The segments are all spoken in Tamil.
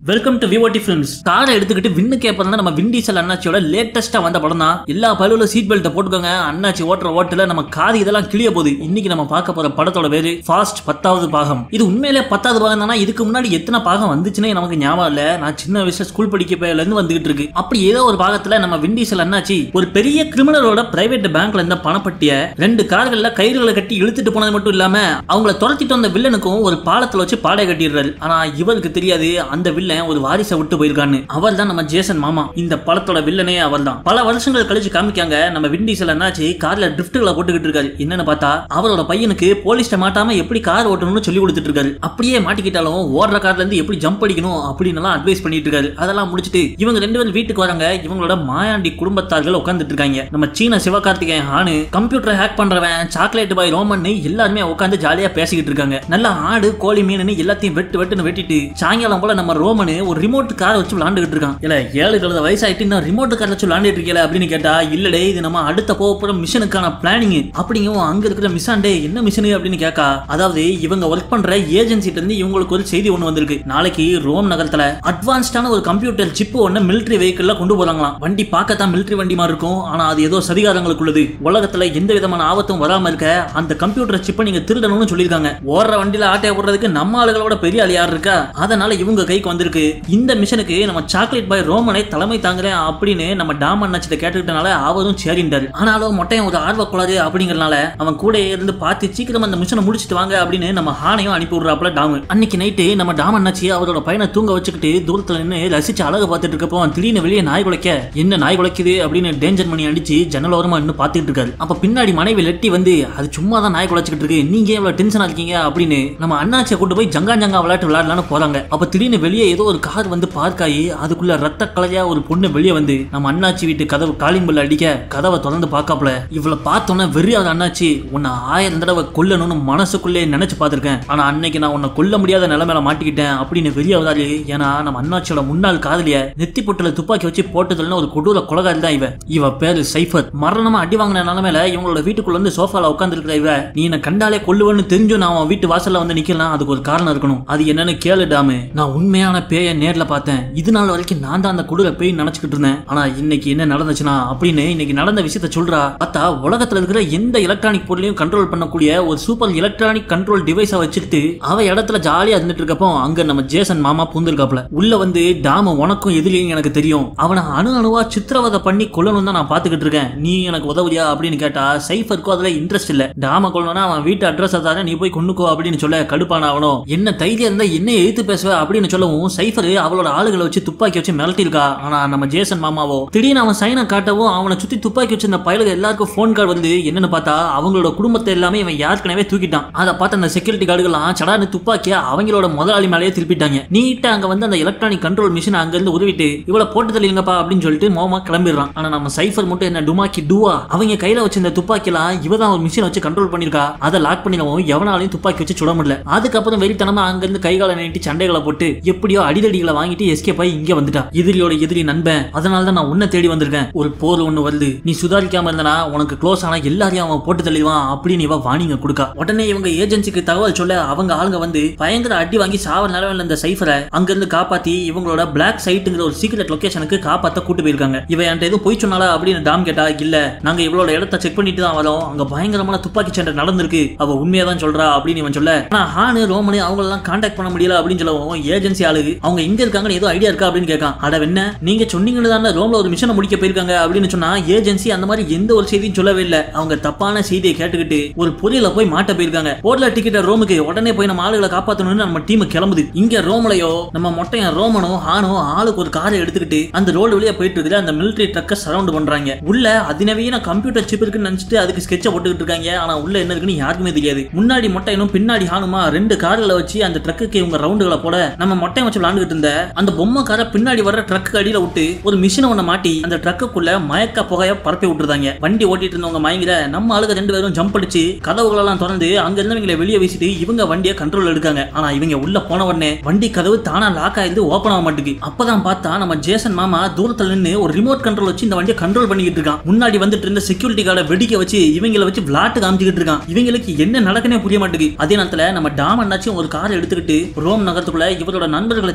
வெல்கம் டு விவோடி ஃபிலிம்ஸ் காரை எடுத்துக்கிட்டு விண்ணு கேப்பதான் நம்ம விண்டீசல் அண்ணாச்சியோட லேட்டஸ்டா வந்த படம் தான் எல்லா பழுவுல சீட் பெல்ட்டை போட்டுக்கோங்க அண்ணாச்சி ஓட்டுற ஓட்டுல நம்ம காது இதெல்லாம் கிளிய போகுது இன்னைக்கு நம்ம பார்க்க போற படத்தோட பேரு ஃபாஸ்ட் பத்தாவது பாகம் இது உண்மையிலே பத்தாவது பாகம் தானா இதுக்கு முன்னாடி எத்தனை பாகம் வந்துச்சுன்னே நமக்கு ஞாபகம் இல்ல நான் சின்ன வயசுல ஸ்கூல் படிக்க போயில இருந்து வந்துகிட்டு இருக்கு அப்படி ஏதோ ஒரு பாகத்துல நம்ம விண்டீசல் அண்ணாச்சி ஒரு பெரிய கிரிமினலோட பிரைவேட் பேங்க்ல இருந்த பணப்பட்டிய ரெண்டு கார்கள்ல கயிறுகளை கட்டி இழுத்துட்டு போனது மட்டும் இல்லாம அவங்கள துரத்திட்டு வந்த வில்லனுக்கும் ஒரு பாலத்துல வச்சு பாடை கட்டிடுறாரு ஆனா இவருக்கு தெரியாது அந்த வில்லன் ஒரு வாரிசை விட்டு போயிருக்கான்னு அவர் தான் நம்ம ஜேசன் மாமா இந்த படத்தோட வில்லனே அவர் தான் பல வருஷங்கள் கழிச்சு காமிக்காங்க நம்ம விண்டீசல் என்னாச்சு கார்ல ட்ரிஃப்ட்களை போட்டுக்கிட்டு இருக்காரு என்னன்னு பார்த்தா அவரோட பையனுக்கு போலீஸ்ட மாட்டாம எப்படி கார் ஓட்டணும்னு சொல்லி கொடுத்துட்டு இருக்காரு அப்படியே மாட்டிக்கிட்டாலும் ஓடுற கார்ல இருந்து எப்படி ஜம்ப் அடிக்கணும் அப்படின்னு எல்லாம் அட்வைஸ் பண்ணிட்டு இருக்காரு அதெல்லாம் முடிச்சிட்டு இவங்க ரெண்டு பேரும் வீட்டுக்கு வராங்க இவங்களோட மாயாண்டி குடும்பத்தார்கள் உட்காந்துட்டு இருக்காங்க நம்ம சீன சிவகார்த்திகேயன் ஹானு கம்ப்யூட்டர் ஹேக் பண்றவன் சாக்லேட் பாய் ரோமன் எல்லாருமே உட்காந்து ஜாலியா பேசிக்கிட்டு இருக்காங்க நல்லா ஆடு கோழி மீன் எல்லாத்தையும் வெட்டு வெட்டுன்னு வெட்டிட்டு சாயங்காலம் போல நம்ம ரோமனு ஒரு ரிமோட் கார் வச்சு விளாண்டுகிட்டு இருக்கான் இல்ல ஏழு கழுத வயசாயிட்டு இன்னும் ரிமோட் கார் வச்சு விளாண்டுட்டு இருக்கல அப்படின்னு கேட்டா இல்லடே இது நம்ம அடுத்த போக போற மிஷனுக்கான பிளானிங் அப்படிங்கும் அங்க இருக்கிற மிஷாண்டே என்ன மிஷனு அப்படின்னு கேட்கா அதாவது இவங்க ஒர்க் பண்ற ஏஜென்சிட்ட இருந்து இவங்களுக்கு ஒரு செய்தி ஒண்ணு வந்திருக்கு நாளைக்கு ரோம் நகரத்துல அட்வான்ஸ்டான ஒரு கம்ப்யூட்டர் சிப் ஒண்ணு மிலிட்டரி வெஹிக்கிள்ல கொண்டு போறாங்களாம் வண்டி பார்க்கத்தான் மிலிட்டரி வண்டி மாதிரி இருக்கும் ஆனா அது ஏதோ சதிகாரங்களுக்குள்ளது உலகத்துல எந்த விதமான ஆபத்தும் வராம இருக்க அந்த கம்ப்யூட்டர் சிப்பை நீங்க திருடணும்னு சொல்லியிருக்காங்க ஓடுற வண்டியில ஆட்டைய போடுறதுக்கு நம்ம ஆளுகளோட பெரிய ஆள் யார் இருக்கா அதனால இவங்க கைக்கு வந்திருக்கு இந்த மிஷனுக்கு நம்ம சாக்லேட் பாய் ரோமனை தலைமை தாங்குறேன் அப்படின்னு நம்ம டாம் அண்ணாச்சிட்ட கேட்டுக்கிட்டனால அவரும் சரிண்டாரு ஆனாலும் மொட்டையும் ஒரு ஆர்வக்குளாரு அப்படிங்கறனால அவன் கூட இருந்து பார்த்து சீக்கிரம் அந்த மிஷனை முடிச்சிட்டு வாங்க அப்படின்னு நம்ம ஹானையும் அனுப்பி விடுறாப்புல டாம் அன்னைக்கு நைட்டு நம்ம டாம் அண்ணாச்சி அவரோட பையனை தூங்க வச்சுக்கிட்டு தூரத்துல நின்று ரசிச்சு அழகு பார்த்துட்டு இருக்கப்போ அவன் திடீர்னு வெளியே நாய் குலைக்க என்ன நாய் குலைக்குது அப்படின்னு டேஞ்சர் மணி அடிச்சு ஜன்னல் ஓரமா நின்று பார்த்துட்டு இருக்காரு அப்ப பின்னாடி மனைவி லெட்டி வந்து அது சும்மா தான் நாய் குலைச்சிக்கிட்டு இருக்கு நீங்க ஏன் இவ்வளவு டென்ஷனா இருக்கீங்க அப்படின்னு நம்ம அண்ணாச்சியை கூட்டு போய் ஜங்கா ஜங்கா விளையாட்டு விளையாடலாம்னு போறாங்க அப்ப திடீர்னு வெளியே ஏதோ ஒரு கார் வந்து பார்க் ஆகி அதுக்குள்ள ரத்த கலையா ஒரு பொண்ணு வெளியே வந்து நம்ம அண்ணாச்சி வீட்டு கதவு காலிங் bell அடிக்க கதவை திறந்து பார்க்காப்ல இவளை பார்த்தோன்னே வெறியாத அண்ணாச்சி உன்னை ஆயிரம் தடவை கொல்லணும்னு மனசுக்குள்ளே நினைச்சு பார்த்திருக்கேன் ஆனா அன்னைக்கு நான் உன்னை கொல்ல முடியாத நிலைமையில மாட்டிக்கிட்டேன் அப்படின்னு வெறியாவதாரு ஏன்னா நம்ம அண்ணாச்சியோட முன்னாள் காதலிய நெத்தி பொட்டுல துப்பாக்கி வச்சு போட்டதுல ஒரு கொடூர கொலகாரி தான் இவ இவ பேரு சைஃபர் மரணமா அடி வாங்கின நிலைமையில இவங்களோட வீட்டுக்குள்ள வந்து சோஃபால உட்காந்துருக்கிற இவ நீ என்ன கண்டாலே கொல்லுவேன்னு தெரிஞ்சும் நான் அவன் வீட்டு வாசல்ல வந்து நிக்கலாம் அதுக்கு ஒரு காரணம் இருக்கணும் அது என்னன்னு கேளுடாமு நான் உண்மையான பேய நேர்ல பார்த்தேன் இது நாள் வரைக்கும் நான் தான் அந்த கொடூர பேய் நினைச்சுக்கிட்டு இருந்தேன் ஆனா இன்னைக்கு என்ன நடந்துச்சுன்னா அப்படின்னு இன்னைக்கு நடந்த விஷயத்த சொல்றா பார்த்தா உலகத்துல இருக்கிற எந்த எலக்ட்ரானிக் பொருளையும் கண்ட்ரோல் பண்ணக்கூடிய ஒரு சூப்பர் எலக்ட்ரானிக் கண்ட்ரோல் டிவைஸை வச்சுக்கிட்டு அவ இடத்துல ஜாலியா இருந்துட்டு இருக்கப்போ அங்க நம்ம ஜேசன் மாமா பூந்திருக்காப்ல உள்ள வந்து டாம உனக்கும் எதிரியும் எனக்கு தெரியும் அவனை அணு அணுவா சித்திரவதை பண்ணி கொல்லணும் தான் நான் பாத்துக்கிட்டு இருக்கேன் நீ எனக்கு உதவுறியா அப்படின்னு கேட்டா சைஃபருக்கும் அதுல இன்ட்ரெஸ்ட் இல்ல டாம கொல்லணும்னா அவன் வீட்டு அட்ரஸ் தானே நீ போய் கொண்டுக்கோ அப்படின்னு சொல்ல கடுப்பான அவனும் என்ன தைரியம் இருந்தா என்ன எழுத்து பேசுவ அப்படின்னு சொல்லவும் சைஃபர் அவளோட ஆளுகளை வச்சு துப்பாக்கி வச்சு மிரட்டியிருக்கா ஆனா நம்ம ஜேசன் மாமாவோ திடீர்னு அவன் சைனை காட்டவும் அவனை சுத்தி துப்பாக்கி வச்சு இந்த பயலுக்கு எல்லாருக்கும் ஃபோன் கால் வந்து என்னன்னு பார்த்தா அவங்களோட குடும்பத்தை எல்லாமே இவன் ஏற்கனவே தூக்கிட்டான் அதை பார்த்து அந்த செக்யூரிட்டி கார்டுகள்லாம் சடான்னு துப்பாக்கிய அவங்களோட முதலாளி மேலேயே திருப்பிட்டாங்க நீட்டா அங்க வந்து அந்த எலக்ட்ரானிக் கண்ட்ரோல் மிஷின் அங்க இருந்து உருவிட்டு இவளை போட்டு தள்ளிங்கப்பா அப்படின்னு சொல்லிட்டு மோமா கிளம்பிடுறான் ஆனா நம்ம சைஃபர் மட்டும் என்ன டுமாக்கி டூவா அவங்க கையில வச்ச இந்த துப்பாக்கிலாம் இவ தான் ஒரு மிஷின் வச்சு கண்ட்ரோல் பண்ணிருக்கா அதை லாக் பண்ணிடவும் எவனாலையும் துப்பாக்கி வச்சு சுட முடியல அதுக்கப்புறம் வெறித்தனமா அங்க இருந்து கைகால நீட்டி சண்டைகளை போட்டு எப்படியோ அடிதடிகளை வாங்கிட்டு எஸ்கேப் ஆகி இங்க வந்துட்டா எதிரியோட எதிரி நண்பன் அதனால தான் நான் உன்னை தேடி வந்திருக்கேன் ஒரு போர் ஒண்ணு வருது நீ சுதாரிக்காம இருந்தனா உனக்கு க்ளோஸ் ஆனா எல்லாரையும் அவன் போட்டு தள்ளிடுவான் அப்படின்னு இவ வாணிங்க கொடுக்கா உடனே இவங்க ஏஜென்சிக்கு தகவல் சொல்ல அவங்க ஆளுங்க வந்து பயங்கர அடி வாங்கி சாவர நிலவில் இந்த சைஃபரை அங்க இருந்து காப்பாத்தி இவங்களோட பிளாக் சைட்டுங்கிற ஒரு சீக்ரெட் லொகேஷனுக்கு காப்பாத்த கூட்டு போயிருக்காங்க இவ என்கிட்ட எதுவும் போய் சொன்னாலா அப்படின்னு டாம் கேட்டா இல்ல நாங்க இவளோட இடத்த செக் பண்ணிட்டு தான் வரோம் அங்க பயங்கரமான துப்பாக்கி சண்டை நடந்திருக்கு அவ உண்மையா தான் சொல்றா அப்படின்னு இவன் சொல்ல ஆனா ஹானு ரோமனு அவங்க எல்லாம் கான்டாக்ட் பண்ண முடியல அப்படின்னு சொல்லவும் ஏஜென்சி ஆளுக்கு அவங்க எங்க இருக்காங்கன்னு ஏதோ ஐடியா இருக்கா அப்படின்னு கேட்கான் அட என்ன நீங்க சொன்னீங்கன்னு தானே ரோம்ல ஒரு மிஷனை முடிக்க போயிருக்காங்க அப்படின்னு சொன்னா ஏஜென்சி அந்த மாதிரி எந்த ஒரு செய்தியும் சொல்லவே இல்லை அவங்க தப்பான செய்தியை கேட்டுக்கிட்டு ஒரு பொரியல போய் மாட்ட போயிருக்காங்க போர்ல டிக்கெட் ரோமுக்கு உடனே போய் நம்ம ஆளுகளை காப்பாத்தணும்னு நம்ம டீம் கிளம்புது இங்க ரோம்லயோ நம்ம மொட்டையன் ரோமனோ ஹானோ ஆளுக்கு ஒரு காரை எடுத்துக்கிட்டு அந்த ரோடு வழியா போயிட்டு இருக்கிற அந்த மிலிட்டரி ட்ரக்கை சரவுண்ட் பண்றாங்க உள்ள அதிநவீன கம்ப்யூட்டர் சிப் இருக்குன்னு நினைச்சிட்டு அதுக்கு ஸ்கெட்சை போட்டுக்கிட்டு இருக்காங்க ஆனா உள்ள என்ன இருக்குன்னு யாருக்குமே தெரியாது முன்னாடி மொட்டையனும் பின்னாடி ஹானுமா ரெண்டு கார்களை வச்சு அந்த ட்ரக்குக்கு இவங்க ரவுண்டுகளை போட நம்ம மொட்டையை வச்சு விளாண்டுகிட்டு இருந்த அந்த பொம்மை காரை பின்னாடி வர்ற ட்ரக்கு அடியில விட்டு ஒரு மிஷினை ஒண்ண மாட்டி அந்த ட்ரக்குக்குள்ள மயக்க புகைய பரப்பி விட்டுருந்தாங்க வண்டி ஓட்டிட்டு இருந்தவங்க மயங்கிற நம்ம ஆளுங்க ரெண்டு பேரும் ஜம்ப் அடிச்சு கதவுகளெல்லாம் திறந்து அங்க இருந்தவங்களை வெளியே வீசிட்டு இவங்க வண்டியை கண்ட்ரோல் எடுக்காங்க ஆனா இவங்க உள்ள போன உடனே வண்டி கதவு தானா லாக் ஆயிருந்து ஓபன் ஆக மாட்டேங்குது அப்பதான் பார்த்தா நம்ம ஜேசன் மாமா தூரத்துல நின்னு ஒரு ரிமோட் கண்ட்ரோல் வச்சு இந்த வண்டியை கண்ட்ரோல் பண்ணிக்கிட்டு இருக்கான் முன்னாடி வந்துட்டு இருந்த செக்யூரிட்டி கார்டை வெடிக்க வச்சு இவங்கள வச்சு விளாட்டு காமிச்சுக்கிட்டு இருக்கான் இவங்களுக்கு என்ன நடக்குனே புரிய மாட்டேங்குது அதே நேரத்துல நம்ம டாம் அண்ணாச்சும் ஒரு கார் எடுத்துக்கிட்டு ரோம் நகரத்துக்குள்ள இவரோட நண்பர்களை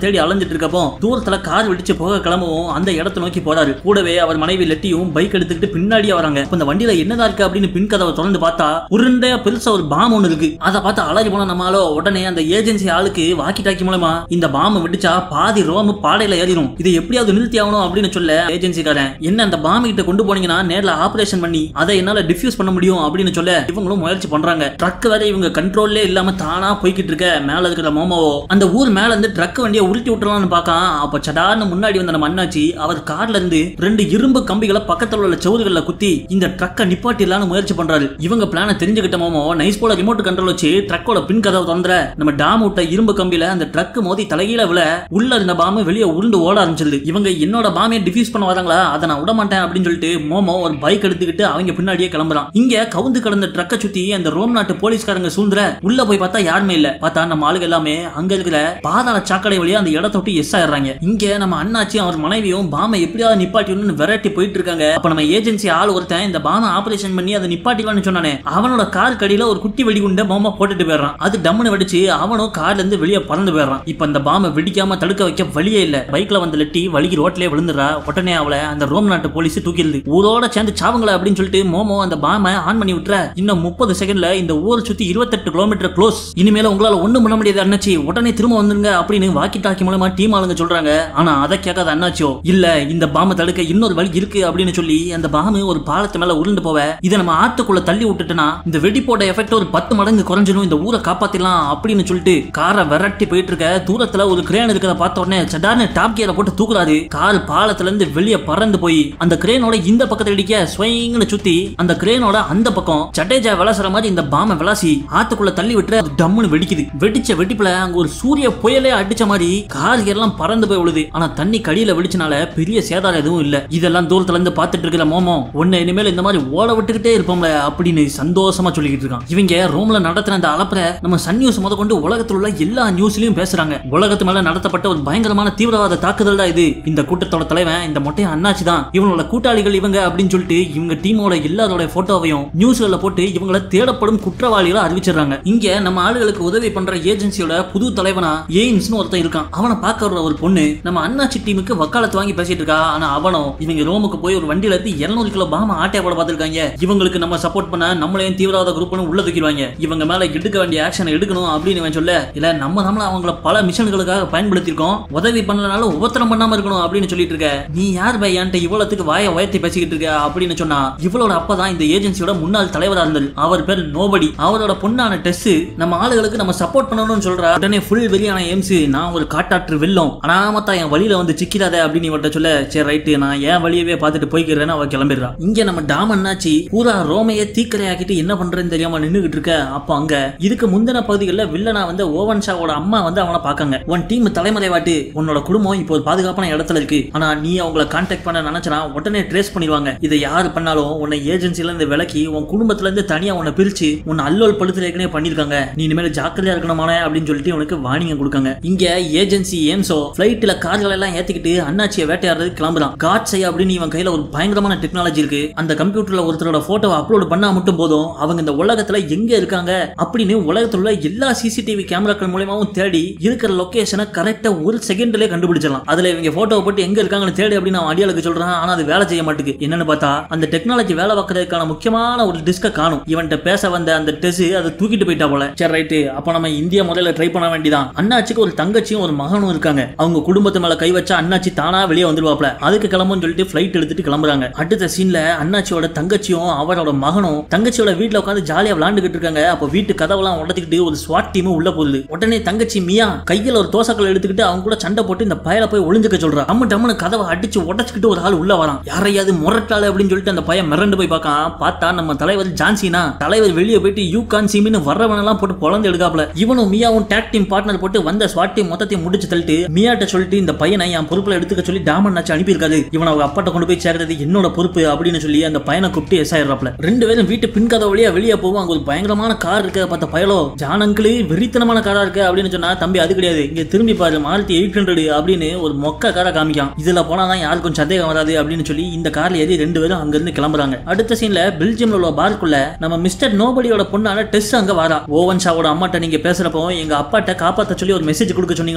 தேடி அலைஞ்சிட்டு இருக்கப்போ தூரத்துல கார் வெடிச்சு போக கிளம்பவும் அந்த இடத்தை நோக்கி போறாரு கூடவே அவர் மனைவி லெட்டியும் பைக் எடுத்துக்கிட்டு பின்னாடியே வராங்க இப்ப இந்த வண்டியில என்னதான் இருக்கு அப்படின்னு பின் கதவை திறந்து பார்த்தா உருண்டையா பெருசா ஒரு பாம் ஒண்ணு இருக்கு அதை பார்த்து அலறி போன நம்மாலோ உடனே அந்த ஏஜென்சி ஆளுக்கு வாக்கி டாக்கி மூலமா இந்த பாம் வெடிச்சா பாதி ரோமு பாடையில ஏறிடும் இதை எப்படியாவது நிறுத்தி ஆகணும் அப்படின்னு சொல்ல ஏஜென்சிக்காரன் என்ன அந்த பாம் கிட்ட கொண்டு போனீங்கன்னா நேர்ல ஆபரேஷன் பண்ணி அதை என்னால டிஃப்யூஸ் பண்ண முடியும் அப்படின்னு சொல்ல இவங்களும் முயற்சி பண்றாங்க ட்ரக் வேற இவங்க கண்ட்ரோல்லே இல்லாம தானா போய்கிட்டு இருக்க மேல இருக்கிற மோமோவோ அந்த ஊர் மேல இருந்து ட்ரக் வண்டியை உருட்டி விட்டுறலாம்னு பார்க்கான் அப்ப சடார்னு முன்னாடி வந்த நம்ம அண்ணாச்சி அவர் கார்ல இருந்து ரெண்டு இரும்பு கம்பிகளை பக்கத்துல உள்ள செவுறுகள்ல குத்தி இந்த ட்ரக்கை நிப்பாட்டிடலாம்னு முயற்சி பண்றாரு இவங்க பிளான தெரிஞ்சுக்கிட்ட மோமோ நைஸ் போல ரிமோட் கண்ட்ரோல் வச்சு ட்ரக்கோட பின் கதவை திறந்துற நம்ம டாம் விட்ட இரும்பு கம்பியில அந்த ட்ரக் மோதி தலைகீழ விழ உள்ள இருந்த பாம்பு வெளியே உருண்டு ஓட ஆரம்பிச்சிருது இவங்க என்னோட பாமையை டிஃப்யூஸ் பண்ண வராங்களா அதை நான் விட மாட்டேன் அப்படின்னு சொல்லிட்டு மோமோ ஒரு பைக் எடுத்துக்கிட்டு அவங்க பின்னாடியே கிளம்புறான் இங்க கவுந்து கிடந்த ட்ரக்கை சுத்தி அந்த ரோம் நாட்டு போலீஸ்காரங்க சூழ்ந்துற உள்ள போய் பார்த்தா யாருமே இல்ல பார்த்தா நம்ம ஆளுங்க எல்லாமே அங்க இருக்கிற பாதாள சாக்கடை வழியா அந்த இடத்த விட்டு எஸ் ஆயிடுறாங்க இங்க நம்ம அண்ணாச்சி அவர் மனைவியும் பாமை எப்படியாவது நிப்பாட்டிடணும்னு விரட்டி போயிட்டு இருக்காங்க அப்ப நம்ம ஏஜென்சி ஆள் ஒருத்தன் இந்த பாமை ஆபரேஷன் பண்ணி அதை நிப்பாட்டிடலாம்னு சொன்னானே அவனோட கார் கடியில ஒரு குட்டி வெடிகுண்ட பாம்பை போட்டுட்டு போயிடுறான் அது டம்முன்னு வெடிச்சு அவனும் கார்ல இருந்து வெளியே பறந்து போயிடுறான் இப்ப அந்த பாமை வெடிக்காம தடுக்க வைக்க வழியே இல்ல பைக்ல வந்து லெட்டி வலிக்கு ரோட்லயே விழுந்துறா உடனே அவளை அந்த ரோம் நாட்டு போலீஸ் தூக்கிடுது ஊரோட சேர்ந்து சாவுங்களா அப்படின்னு சொல்லிட்டு மோமோ அந்த பாமை ஆன் பண்ணி விட்டுற இன்னும் முப்பது செகண்ட்ல இந்த ஊரை சுத்தி இருபத்தெட்டு கிலோமீட்டர் க்ளோஸ் இனிமேல உங்களால ஒண்ணும் பண்ண முடியாது அண்ணாச்சி உடனே திரும்ப வந்துருங்க அப்படின்னு வாக்கி டாக்கி மூலமா டீம் ஆளுங்க சொல்றாங்க ஆனா அதை கேட்காத அண்ணாச்சியோ இல்ல இந்த பாம்பை தடுக்க இன்னொரு வழி இருக்கு அப்படின்னு சொல்லி அந்த பாம்பு ஒரு பாலத்து மேல உருண்டு போவ இதை நம்ம ஆத்துக்குள்ள தள்ளி விட்டுட்டோம்னா இந்த வெடிப்போட எஃபெக்ட் ஒரு பத்து மடங்கு குறைஞ்சிடும் இந்த ஊரை காப்பாத்திடலாம் அப்படின்னு சொல்லிட்டு காரை விரட்டி போயிட்டு இருக்க தூரத்துல ஒரு கிரேன் இருக்கிறத பார்த்த உடனே சடார்னு டாப் கியரை போட்டு தூக்குறாரு கார் பாலத்துல இருந்து வெளியே பறந்து போய் அந்த கிரேனோட இந்த பக்கத்துல இடிக்க ஸ்வைங்னு சுத்தி அந்த கிரேனோட அந்த பக்கம் சட்டேஜா விளாசுற மாதிரி இந்த பாமை விளாசி ஆத்துக்குள்ள தள்ளி விட்டு அது டம்முன்னு வெடிக்குது வெடிச்ச வெடிப்புல அங்க ஒரு சூரிய புயலே அடிச்ச மாதிரி கார் எல்லாம் பறந்து போய் விழுது ஆனா தண்ணி கடியில வெடிச்சனால பெரிய சேதாரம் எதுவும் இல்ல இதெல்லாம் தூரத்துல இருந்து பார்த்துட்டு இருக்கிற மோமோ உன்னை இனிமேல் இந்த மாதிரி ஓட விட்டுக்கிட்டே இருப்போம்ல அப்படின்னு சந்தோஷமா சொல்லிக்கிட்டு இருக்கான் இவங்க ரோம்ல நடத்துற அந்த அலப்பற நம்ம சன் நியூஸ் முத கொண்டு உலகத்துல உள்ள எல்லா நியூஸ்லயும் பேசுறாங்க உலகத்து மேல நடத்தப்பட்ட ஒரு பயங்கரமான தீவிரவாத தாக்குதல் தான் இது இந்த கூட்டத்தோட தலைவன் இந்த மொட்டையன் அண்ணாச்சி தான் இவங்களோட கூட்டாளிகள் இவங்க அப்படின்னு சொல்லிட்டு இவங்க டீமோட எல்லாரோட போட்டோவையும் நியூஸ்ல போட்டு இவங்கள தேடப்படும் குற்றவாளிகளை அறிவிச்சிடுறாங்க இங்க நம்ம ஆளுகளுக்கு உதவி பண்ற ஏஜென்சியோட புது தலைவனா எய்ம்ஸ்னு ஒருத்தன் இருக்கான் அவனை பார்க்க வர்ற ஒரு பொண்ணு நம்ம அண்ணாச்சி டீமுக்கு வக்காலத்து வாங்கி பேசிட்டு இருக்கா ஆனா அவனும் இவங்க ரோமுக்கு போய் ஒரு வண்டியில இருந்து 200 கிலோ பாம ஆட்டைய போட பார்த்திருக்காங்க இவங்களுக்கு நம்ம சப்போர்ட் பண்ண நம்மளையும் தீவிரவாத குரூப்னு உள்ள தூக்கிடுவாங்க இவங்க மேல எடுக்க வேண்டிய ஆக்ஷன் எடுக்கணும் அப்படின்னு இவன் சொல்ல இல்ல நம்ம நம்மள அவங்கள பல மிஷன்களுக்காக பயன்படுத்தியிருக்கோம் உதவி பண்ணலனாலும் உபத்திரம் பண்ணாம இருக்கணும் அப்படின்னு சொல்லிட்டு இருக்க நீ யார் பை என்கிட்ட இவ்வளவுக்கு வாயை உயர்த்தி பேசிக்கிட்டு இருக்க அப்படின்னு சொன்னா இவளோட அப்பதான் இந்த ஏஜென்சியோட முன்னாள் தலைவரா இருந்தார் அவர் பேர் நோபடி அவரோட பொண்ணான டெஸ் நம்ம ஆளுகளுக்கு நம்ம சப்போர்ட் பண்ணணும்னு சொல்றா உடனே ஃபுல் வெளியான எம்சி நான் ஒரு காட்டாற்று வெள்ளம் அனாமத்தா என் வழியில வந்து சிக்கிறாத அப்படின்னு இவர்கிட்ட சொல்ல சரி ரைட்டு நான் என் வழியவே பார்த்துட்டு போய்க்கிறேன்னு அவ கிளம்பிடுறா இங்க நம்ம டாம் அண்ணாச்சி பூரா ரோமையை தீக்கரையாக்கிட்டு என்ன பண்றேன்னு தெரியாம நின்னுகிட்டு இருக்க அப்போ அங்க இதுக்கு முந்தின பகுதிகளில் வில்லனா வந்து ஓவன் ஷாவோட அம்மா வந்து அவனை பார்க்காங்க உன் டீம் தலைமறைவாட்டு உன்னோட குடும்பம் இப்போ ஒரு பாதுகாப்பான இடத்துல இருக்கு ஆனா நீ அவங்கள கான்டாக்ட் பண்ண நினைச்சனா உடனே ட்ரேஸ் பண்ணிடுவாங்க இதை யார் பண்ணாலும் உன்னை ஏஜென்சில இருந்து விலக்கி உன் குடும்பத்துல இருந்து தனியா உன்னை பிரிச்சு உன்னை அல்லோல் பழுத்துல ஏற்கனவே பண்ணிருக்காங்க நீ இனிமேல் ஜாக்கிரதையா இருக்கணுமான அப்படின்னு சொல்லிட்டு உனக்கு வாணிங்க கொடுக்காங்க இங்க ஏஜென்சி ஏம்சோ பிளைட்ல கார்கள் எல்லாம் ஏத்திக்கிட்டு அண்ணாச்சியை வேட்டையாடுறது கிளம்புறான் காட் செய்ய அப்படின்னு இவன் கையில ஒரு பயங்கரமான டெக்னாலஜி இருக்கு அந்த கம்ப்யூட்டர்ல ஒருத்தரோட போட்டோவை அப்லோட் பண்ணா மட்டும் போதும் அவங்க இந்த உலகத்துல எங்க இருக்காங்க அப்படின்னு உலகத்துல உள்ள எல்லா சிசிடிவி கேமராக்கள் மூலியமாவும் தேடி இருக்கிற லொகேஷனை கரெக்டா ஒரு செகண்ட்லயே கண்டுபிடிச்சிடலாம் அதுல இவங்க போட்டோவை போட்டு எங்க இருக்காங்கன்னு தேடி அப்படின்னு அவன் அடியாளுக்கு சொல்றான் ஆனா அது வேலை செய்ய மாட்டேங்குது என்னன்னு பார்த்தா அந்த டெக்னாலஜி வேலை பார்க்கறதுக்கான முக்கியமான ஒரு டிஸ்க காணும் இவன்கிட்ட பேச வந்த அந்த டெஸ் அதை தூக்கிட்டு போயிட்டா போல சரி ரைட்டு அப்ப நம்ம இந்திய முதல்ல ட்ரை பண்ண வேண்டியதான் அண்ணாச்சிக்கு ஒரு தங்கச்சியும் ஒரு மகனும் இருக்காங்க அவங்க குடும்பத்து மேல கை வச்சா அண்ணாச்சி தானா வெளியே வந்துருவாப்ல அதுக்கு கிளம்புன்னு சொல்லிட்டு ஃபிளைட் எடுத்துட்டு கிளம்புறாங்க அடுத்த சீன்ல அண்ணாச்சியோட தங்கச்சியும் அவரோட மகனும் தங்கச்சியோட வீட்ல உட்காந்து ஜாலியா விளாண்டுகிட்டு இருக்காங்க அப்போ வீட்டு கதவெல்லாம் உடச்சிக்கிட்டு ஒரு ஸ்வாட் டீம் உள்ள போகுது உடனே தங்கச்சி மியா கையில ஒரு தோசைக்கல் எடுத்துக்கிட்டு அவங்க கூட சண்டை போட்டு இந்த பயல போய் ஒளிஞ்சுக்க சொல்றா டம்மு டம்முன்னு கதவை அடிச்சு உடச்சுக்கிட்டு ஒரு ஆள் உள்ள வரான் யாரையாவது முரட்டாளு அப்படின்னு சொல்லிட்டு அந்த பையன் மிரண்டு போய் பார்க்கான் பார்த்தா நம்ம தலைவர் ஜான்சினா தலைவர் வெளியே போயிட்டு யூ கான் சீமின்னு வர்றவனெல்லாம் போட்டு பொழந்து எடுக்காப்ல இவனும் மியாவும் டேக் டீம் பார்ட்னர் போட்டு வந்த ஸ்வாட் டீம் மொத்தத்தையும் முடிச்சு தள்ளிட்டு மியாட்ட சொல்லிட்டு இந்த பையனை என் பொறுப்புல எடுத்துக்க சொல்லி டாமன் நாச்சு அனுப்பியிருக்காரு இவனை அவங்க அப்பாட்ட கொண்டு போய் சேர்றது என்னோட பொறுப்பு அப்படின்னு சொல்லி அந்த பையனை கூப்பிட்டு எஸ் ஆயிடுறாப்ல ரெண்டு பேரும் வீட்டு பின்கதை வழியா வெளியே போவோம் அங்க ஒரு பயங்கரமான கார் இருக்க பார்த்த பயலோ ஜானங்களே வெறித்தனமான காரா இருக்கு அப்படின்னு சொன்னா தம்பி அது கிடையாது இங்க திரும்பி பாரு மாருதி எயிட் ஹண்ட்ரட் அப்படின்னு ஒரு மொக்க காரை காமிக்கான் இதுல போனாதான் யாருக்கும் சந்தேகம் வராது அப்படின்னு சொல்லி இந்த கார்ல ஏறி ரெண்டு பேரும் அங்க இருந்து கிளம்புறாங்க அடுத்த சீன்ல பெல்ஜியம்ல உள்ள பார்க்குள்ள நம்ம மிஸ்டர் நோபடியோட பொண்ணான டெஸ் அங்க வரா ஓவன் ஷாவோட அம்மாட்ட நீங்க பேசுறப்போ எங்க அப்பாட்ட காப்பாத்த சொல்லி ஒரு மெசேஜ் கொடுக்க சொன்னீங்களா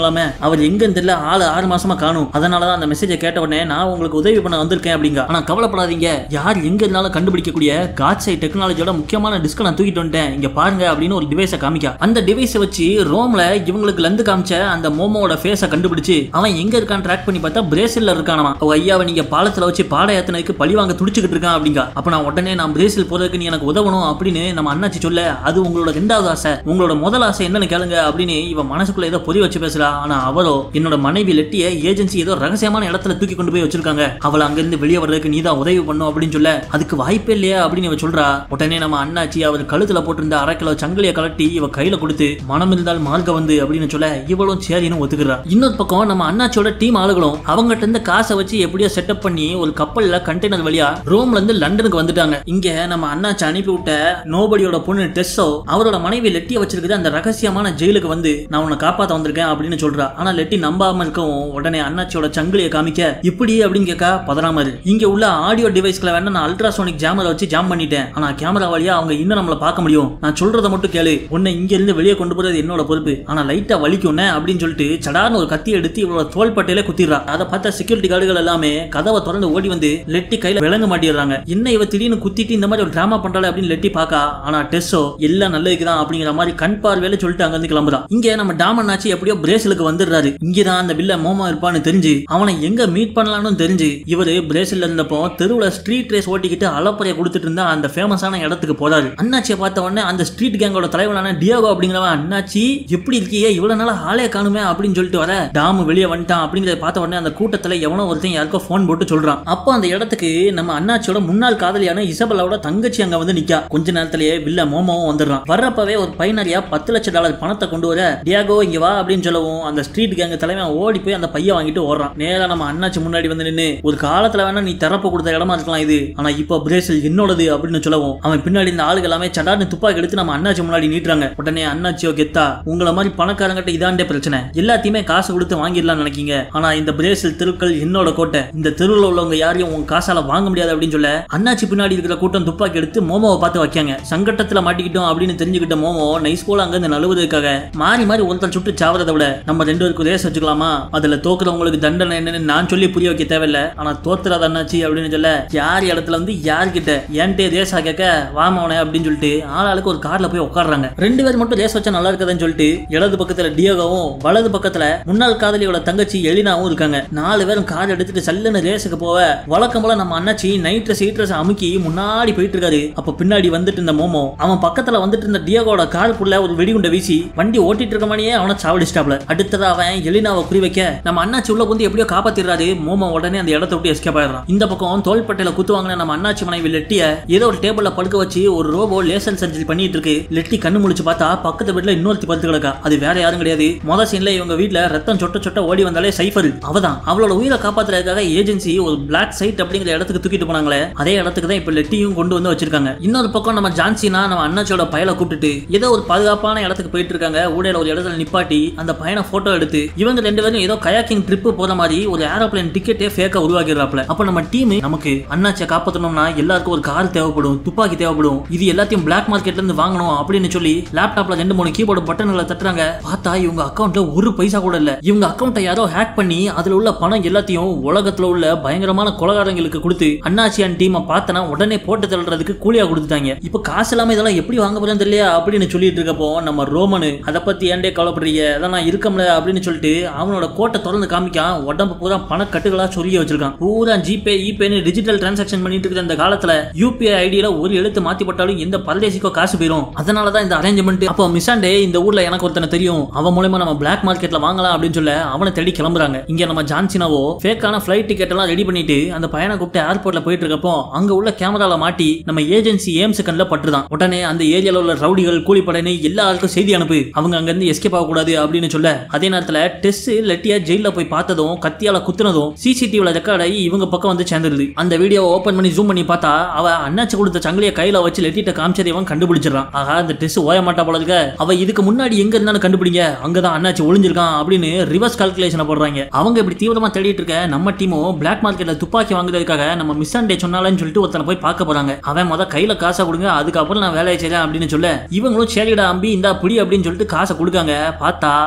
அப்படிங்களாமே அவர் எங்கன்னு தெரியல ஆளு ஆறு மாசமா காணும் அதனாலதான் அந்த மெசேஜை கேட்ட உடனே நான் உங்களுக்கு உதவி பண்ண வந்திருக்கேன் அப்படிங்க ஆனா கவலைப்படாதீங்க யார் எங்க இருந்தாலும் கண்டுபிடிக்கக்கூடிய காட்சை டெக்னாலஜியோட முக்கியமான டிஸ்க நான் தூக்கிட்டு வந்துட்டேன் இங்க பாருங்க அப்படின்னு ஒரு டிவைஸை காமிக்க அந்த டிவைஸை வச்சு ரோம்ல இவங்களுக்கு லந்து காமிச்ச அந்த மோமோட ஃபேஸை கண்டுபிடிச்சு அவன் எங்க இருக்கான்னு ட்ராக் பண்ணி பார்த்தா பிரேசில்ல இருக்கானமா அவ ஐயாவை நீங்க பாலத்துல வச்சு பாட ஏத்தனதுக்கு பழி வாங்க துடிச்சுக்கிட்டு இருக்கான் அப்படிங்க அப்ப நான் உடனே நான் பிரேசில் போறதுக்கு நீ எனக்கு உதவணும் அப்படின்னு நம்ம அண்ணாச்சி சொல்ல அது உங்களோட ரெண்டாவது ஆசை உங்களோட முதல் ஆசை என்னன்னு கேளுங்க அப்படின்னு இவன் மனசுக்குள்ள ஏதோ பொறி வச்சு பேசுறா ஆனா அவரோ என்னோட மனைவி லெட்டிய ஏஜென்சி ஏதோ ரகசியமான இடத்துல தூக்கி கொண்டு போய் வச்சிருக்காங்க அவளை அங்கிருந்து வெளியே வர்றதுக்கு நீ தான் உதவி பண்ணும் அப்படின்னு சொல்ல அதுக்கு வாய்ப்பே இல்லையா அப்படின்னு இவ சொல்றா உடனே நம்ம அண்ணாச்சி அவர் கழுத்துல போட்டிருந்த அரை கிலோ சங்கிலியை கலட்டி இவ கையில கொடுத்து மனம் இருந்தால் மார்க்க வந்து அப்படின்னு சொல்ல இவளும் சரின்னு ஒத்துக்கிறா இன்னொரு பக்கம் நம்ம அண்ணாச்சியோட டீம் ஆளுகளும் அவங்ககிட்ட இருந்து காசை வச்சு எப்படியோ செட்டப் பண்ணி ஒரு கப்பல்ல கண்டெய்னர் வழியா ரோம்ல இருந்து லண்டனுக்கு வந்துட்டாங்க இங்க நம்ம அண்ணாச்சி அனுப்பி விட்ட நோபடியோட பொண்ணு டெஸ்ஸோ அவரோட மனைவி லெட்டிய வச்சிருக்கிற அந்த ரகசியமான ஜெயிலுக்கு வந்து நான் உன்னை காப்பாத்த வந்திருக்கேன் அப்படின்னு சொல்றா ஆனா லெட்டி நம்பாம இருக்கவும் உடனே அண்ணாச்சியோட சங்கிலியை காமிக்க இப்படி அப்படின்னு கேட்க பதறாம இரு. இங்க உள்ள ஆடியோ டிவைஸ்ல வேணா நான் அல்ட்ராசோனிக் ஜாமரை வச்சு ஜாம் பண்ணிட்டேன் ஆனா கேமரா வழியா அவங்க இன்னும் நம்மள பார்க்க முடியும் நான் சொல்றதை மட்டும் கேளு உன்னை இங்க இருந்து வெளியே கொண்டு போறது என்னோட பொறுப்பு ஆனா லைட்டா வலிக்கும்னே அப்படின்னு சொல்லிட்டு சடார்னு ஒரு கத்தி எடுத்து இவளோட தோல் பட்டையில குத்திடுறா அதை பார்த்த செக்யூரிட்டி கார்டுகள் எல்லாமே கதவை திறந்து ஓடி வந்து லெட்டி கையில விளங்க மாட்டிடுறாங்க என்ன இவ திடீர்னு குத்திட்டு இந்த மாதிரி ஒரு டிராமா பண்றாள் அப்படின்னு லெட்டி பாக்கா ஆனா டெஸ்ஸோ எல்லாம் நல்லதுக்கு தான் அப்படிங்கிற மாதிரி கண் பார்வையில சொல்லிட்டு அங்க இருந்து கிளம்புறான் இங்க நம்ம டாமன் ஆச்சு எப்படியோ பிரேசிலுக்கு வந்துடுறாரு இங்கதான் அந்த வில்ல மோமா இருப்பான்னு தெரிஞ்சு அவனை எங்க மீட் பண்ணலாம்னு தெரிஞ்சு இவரு பிரேசில்ல இருந்தப்போ தெருவுல ஸ்ட்ரீட் ரேஸ் ஓட்டிக்கிட்டு அலப்பறைய கொடுத்துட்டு இருந்த அந்த ஃபேமஸான இடத்துக்கு போறாரு அண்ணாச்சியை பார்த்த உடனே அந்த ஸ்ட்ரீட் கேங்கோட தலைவனான டியாகோ அப்படிங்கிறவன் அண்ணாச்சி எப்படி இருக்கியே இவ்வளவு நாளா ஆளே காணுமே அப்படின்னு சொல்லிட்டு வர டாம் வெளியே வந்துட்டான் அப்படிங்கறத பார்த்த உடனே அந்த கூட்டத்துல எவனோ ஒருத்தன் யாருக்கோ ஃபோன் போட்டு சொல்றான் அப்போ அந்த இடத்துக்கு நம்ம அண்ணாச்சியோட முன்னாள் காதலியான இசபெல்லாவோட தங்கச்சி அங்க வந்து நிக்கா கொஞ்ச நேரத்திலேயே வில்ல மோமோவும் வந்துடுறான் வர்றப்பவே ஒரு பையனரியா பத்து லட்சம் டாலர் பணத்தை கொண்டு வர டியாகோ இங்க வா அப்படின்னு சொல்லவும் அந்த ஸ்ட்ரீட் கேங்க தலைவன் ஓடி போய் அந்த பையன் வாங்கிட்டு ஓடுறான் நேரா நம்ம அண்ணாச்சி முன்னாடி வந்து நின்னு ஒரு காலத்துல வேணா நீ திறப்பு கொடுத்த இடமா இருக்கலாம் இது ஆனா இப்போ பிரேசில் என்னோடது அப்படின்னு சொல்லவும் அவன் பின்னாடி இந்த ஆளுங்க எல்லாமே சடார்னு துப்பாக்கி எடுத்து நம்ம அண்ணாச்சி முன்னாடி நீட்டுறாங்க உடனே அண்ணாச்சியோ கெத்தா உங்கள மாதிரி பணக்காரங்கிட்ட இதாண்டே பிரச்சனை எல்லாத்தையுமே காசு கொடுத்து வாங்கிடலாம் நினைக்கீங்க ஆனா இந்த பிரேசில் தெருக்கள் என்னோட கோட்டை இந்த தெருவில் உள்ளவங்க யாரையும் உங்க காசால வாங்க முடியாது அப்படின்னு சொல்ல அண்ணாச்சி பின்னாடி இருக்கிற கூட்டம் துப்பாக்கி எடுத்து மோமோவை பார்த்து வைக்காங்க சங்கட்டத்துல மாட்டிக்கிட்டோம் அப்படின்னு தெரிஞ்சுக்கிட்ட மோமோ நைஸ் போல அங்க இருந்து நழுவுறதுக்காக மாறி மாறி ஒருத்தர் சுட்டு சாவறதை விட நம்ம ரெண்டு பேருக்கு ரேஸ் வச்சுக்கலாமா அதுல தோக்குறவங்களுக்கு தண்டனை என்னன்னு நான் சொல்லி புரிய வைக்க தேவையில்ல ஆனா தோத்துறாத அண்ணாச்சி அப்படின்னு சொல்ல யார் இடத்துல வந்து யார்கிட்ட ஏன்ட்டே ரேஸா கேட்க வாமவனே அப்படின்னு சொல்லிட்டு ஆளாளுக்கு ஒரு கார்ல போய் உட்காடுறாங்க ரெண்டு பேர் மட்டும் ரேஸ் வச்சா நல்லா இருக்குதுன்னு சொல்லிட்டு இடது பக்கத்துல டியோகவும் வலது பக்கத்துல முன்னாள் காதலியோட தங்கச்சி எலினாவும் இருக்காங்க நாலு பேரும் கார் எடுத்துட்டு சல்லுன்னு ரேஸுக்கு போக வழக்கம் போல நம்ம அண்ணாச்சி நைட்ரஸ் ஹீட்ரஸ் அமுக்கி முன்னாடி போயிட்டு இருக்காரு அப்ப பின்னாடி வந்துட்டு இருந்த மோமோ அவன் பக்கத்துல வந்துட்டு இருந்த டியோகோட காருக்குள்ள ஒரு வெடிகுண்டை வீசி வண்டி ஓட்டிட்டு இருக்க மாதிரியே அவனை சாவடிச்சிட்டாப்ல அடுத்ததா அவன் எலினாவை குறி வைக்க நம்ம அண்ணாச்சி உள்ள வந்து எப்படியோ காப்பாத்திடுறாரு மோமோ உடனே அந்த இடத்த விட்டு எஸ்கேப் ஆயிடுறான் இந்த பக்கம் தோள்பட்டையில குத்து வாங்கின நம்ம அண்ணாச்சி மனைவி லெட்டிய ஏதோ ஒரு டேபிள்ல படுக்க வச்சு ஒரு ரோபோ லேசர் சர்ஜரி பண்ணிட்டு இருக்கு லெட்டி கண்ணு முழிச்சு பார்த்தா பக்கத்து பெட்ல இன்னொருத்தி படுத்து கிடக்கா அது வேற யாரும் கிடையாது மொத சீன்ல இவங்க வீட்ல ரத்தம் சொட்ட சொட்ட ஓடி வந்தாலே சைஃபர் அவதான் அவளோட உயிரை காப்பாத்துறதுக்காக ஏஜென்சி ஒரு பிளாக் சைட் அப்படிங்கிற இடத்துக்கு தூக்கிட்டு போனாங்களே அதே இடத்துக்கு தான் இப்ப லெட்டியும் கொண்டு வந்து வச்சிருக்காங்க இன்னொரு பக்கம் நம்ம ஜான்சினா நம்ம அண்ணாச்சியோட பயலை கூப்பிட்டுட்டு ஏதோ ஒரு பாதுகாப்பான இடத்துக்கு போயிட்டு இருக்காங்க ஊடையில ஒரு இடத்துல நிப்பாட்டி அந்த பையனை போட்டோ எடுத்து இவங்க ரெண்டு பேரும் ஏதோ கயாக்கிங் ட்ரிப் போற மாதிரி ஒரு ஏரோப்ளேன் டிக்கெட்டே ஃபேக்கா உருவாக்கிடுறாப்ல அப்ப நம்ம டீம் நமக்கு அண்ணாச்சியை காப்பாத்தணும்னா எல்லாருக்கும் ஒரு கார் தேவைப்படும் துப்பாக்கி தேவைப்படும் இது எல்லாத்தையும் பிளாக் மார்க்கெட்ல இருந்து வாங்கணும் அப்படின்னு சொல்லி லேப்டாப்ல ரெண்டு மூணு கீபோர்டு பட்டன்களை தட்டுறாங்க பார்த்தா இவங்க அக்கௌண்ட்ல ஒரு பைசா கூட இல்ல இவங்க அக்கௌண்ட்டை யாரோ ஹேக் பண்ணி அதுல உள்ள பணம் எல்லாத்தையும் உலகத்துல உள்ள பயங்கரமான கொலகாரங்களுக்கு கொடுத்து அண்ணாச்சி அண்ட் டீமை பார்த்தனா உடனே போட்டு தள்ளுறதுக்கு கூலியா கொடுத்துட்டாங்க இப்போ காசு இல்லாம இதெல்லாம் எப்படி வாங்க போறேன்னு தெரியல அப்படின்னு சொல்லிட்டு இருக்கப்போ நம்ம ரோமனு அதை பத்தி ஏன்டே கவலைப்படுறீங்க அதான் நான் இருக்கம்ல அப்படின்னு சொல்லிட்டு அவனோட கோட்டை திறந்து காமிக்கான் உடம்பு பூரா பணக்கட்டுகளா சொருகி வச்சிருக்கான் பூரா ஜிபே இபேன்னு டிஜிட்டல் டிரான்சாக்ஷன் பண்ணிட்டு இருக்கிற இந்த காலத்துல யூபிஐ ஐடியில ஒரு எழுத்து மாத்தி போட்டாலும் எந்த பரதேசிக்கோ காசு போயிடும் அதனால தான் இந்த அரேஞ்ச்மெண்ட் அப்போ மிசாண்டே இந்த ஊர்ல எனக்கு ஒருத்தனை தெரியும் அவன் மூலமா நம்ம பிளாக் மார்க்கெட்ல வாங்கலாம் அப்படின்னு சொல்ல அவனை தேடி கிளம்புறாங்க இங்க நம்ம ஜான்சினாவோ ஃபேக்கான ஃபிளைட் டிக்கெட் எல்லாம் ரெடி பண்ணிட்டு அந்த பையனை கூப்பிட்டு ஏர்போர்ட்ல போயிட்டு இருக்கப்போ அங்க உள்ள கேமரால மாட்டி நம்ம ஏஜென்சி ஏம்ஸ் கண்ணில் பட்டுதான் உடனே அந்த ஏரியால உள்ள ரவுடிகள் கூலிப்படைன்னு எல்லாருக்கும் செய்தி அனுப்பு அவங்க அங்க இருந்து எஸ்கேப் ஆகக்கூடாது அப்படின்னு சொல்ல அதே நேரத்துல டெஸ்ட் லெட்டியா ஜெயில போய் பார்த்ததும் கத்தியால குத்துனதும் சிசிடிவில ரெக்கார்ட் ஆகி இவங்க பக்கம் வந்து சேர்ந்துருது அந்த வீடியோவை ஓபன் பண்ணி ஜூம் பண்ணி பார்த்தா அவ அண்ணாச்சி கொடுத்த சங்கிலிய கையில வச்சு லெட்டிட்ட காமிச்சதை அவன் கண்டுபிடிச்சிடறான் ஆகா அந்த டெஸ்ட் ஓய மாட்டா போல இருக்க அவ இதுக்கு முன்னாடி எங்க இருந்தாலும் கண்டுபிடிங்க அங்கதான் அண்ணாச்சி ஒளிஞ்சிருக்கான் அப்படின்னு ரிவர்ஸ் கால்குலேஷனை போடுறாங்க அவங்க இப்படி தீவிரமா தேடிட்டு இருக்க நம்ம டீமும் பிளாக் மார்க்கெட்ல துப்பாக்கி வாங்குறதுக்காக நம்ம மிஸ் அண்டே சொன்னாலன்னு சொல்லிட்டு ஒருத்தனை போய் பார்க்க போறாங்க அவன் முத கையில காசை கொடுங்க அதுக்கப்புறம் நான் வேலையை செய்றேன் அப்படின்னு சொல்ல இவங்களும் சரிடா அம்பி இந்தா புடி அப்படின்னு சொல்லிட்டு காசை கொடுக்காங்க பார்த்தா இவங்க அங்க